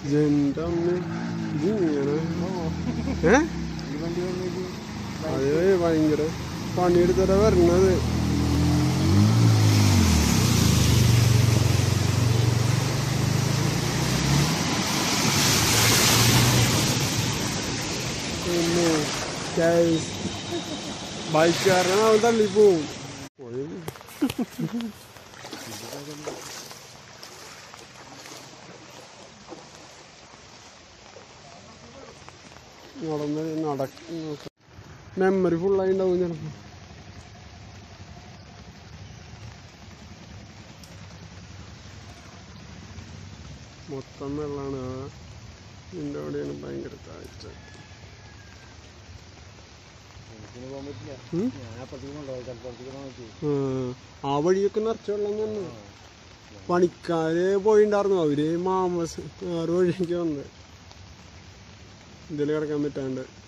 എന്റെ അമ്മ ഇതിങ്ങനെ ഏ ഈ വണ്ടി വന്നിട്ട് അത് ഭയങ്കര പണിയെടുത്തിട്ടാ വരണത് പിന്നെ ബൈക്കുകാരനെ അവൻ തള്ളിപ്പോവും പോയി. നടന്ന് നടക്ക മെമ്മറി ഫുള്ളായി ഉണ്ടാവും ചിലപ്പോ മൊത്തം വെള്ളമാണ് ആ ഇതിൻ്റെ അവിടെയാണ് ഭയങ്കര താഴ്ച എനിക്കിന് പോകാൻ പറ്റില്ല ഉം? ഞാൻ അപ്പുറത്തേക്ക് കൊണ്ടുപോയി കൽപ്പുറത്തേക്ക് നോക്കി ആ, ആ വഴിയൊക്കെ നിറച്ച വെള്ളം തന്നെ പണിക്കാര് പോയിണ്ടായിരുന്നു അവര് മാമസ് ആറ് വഴിയൊക്കെ വന്നത് ഇതിൽ കിടക്കാൻ പറ്റാണ്ട്